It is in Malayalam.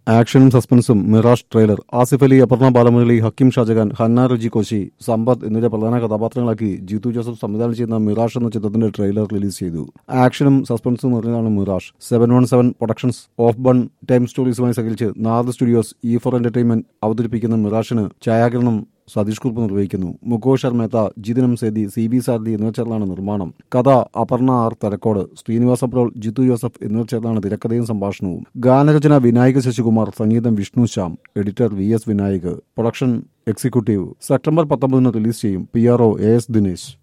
ആക്ഷനും സസ്പെൻസും മിറാഷ് ട്രെയിലർ ആസിഫ് അലി അപർണ ബാലമുരളി ഹക്കിം ഷാജഹാൻ ഹന്ന രുചി കോശി സമ്പത്ത് എന്നിവരെ പ്രധാന കഥാപാത്രങ്ങളാക്കി ജിത്തു ജോസഫ് സംവിധാനം ചെയ്യുന്ന മിറാഷ് എന്ന ചിത്രത്തിന്റെ ട്രെയിലർ റിലീസ് ചെയ്തു ആക്ഷനും സസ്പെൻസും നിറഞ്ഞതാണ് Mirage seven one seven productions of bun time സ്റ്റോറീസുമായി സഹകരിച്ച് Nadh studios E four entertainment അവതരിപ്പിക്കുന്ന മിറാഷിന് ഛായാഗ്രഹണം സതീഷ് കുറുപ്പ് നിർവഹിക്കുന്നു മുഖോഷർ മേത്ത ജിതിനം സേതി സി ബി സാരഥി എന്നിവർ ചേർന്നാണ് നിർമ്മാണം കഥ അപർണ ആർ തലക്കോട് ശ്രീനിവാസ പ്രോൾ ജിത്തു ജോസഫ് എന്നിവർ ചേർന്നാണ് തിരക്കഥയും സംഭാഷണവും ഗാനരചന വിനായക ശശികുമാർ സംഗീതം Vishnu Shyam editor V S Vinayak production executive September പത്തൊമ്പതിന് റിലീസ് ചെയ്യും P R O A S Dinesh